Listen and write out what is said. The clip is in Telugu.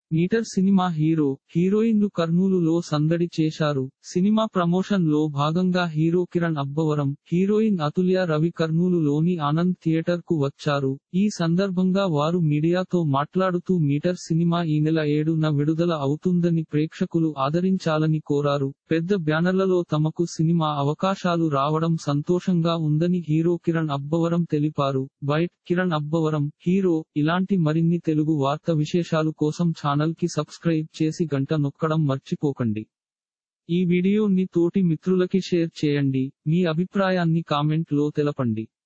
మీటర్ సినిమా హీరో హీరోయిన్లు కర్నూలులో సందడి చేశారు సినిమా ప్రమోషన్ లో భాగంగా హీరో కిరణ్ అబ్బవరం హీరోయిన్ అతుల్య రవి కర్నూలులోని ఆనంద్ థియేటర్ కు వచ్చారు ఈ సందర్భంగా వారు మీడియాతో మాట్లాడుతూ మీటర్ సినిమా ఈ నెల ఏడున విడుదల అవుతుందని ప్రేక్షకులు ఆదరించాలని కోరారు పెద్ద బ్యానర్లలో తమకు సినిమా అవకాశాలు రావడం సంతోషంగా ఉందని హీరో కిరణ్ అబ్బవరం తెలిపారు బైట్ కిరణ్ అబ్బవరం హీరో ఇలాంటి మరిన్ని తెలుగు వార్త విశేషాలు కోసం ఛానల్ కి సబ్స్క్రైబ్ చేసి గంట నొక్కడం మర్చిపోకండి ఈ వీడియోని తోటి మిత్రులకి షేర్ చేయండి మీ అభిప్రాయాన్ని కామెంట్ లో తెలపండి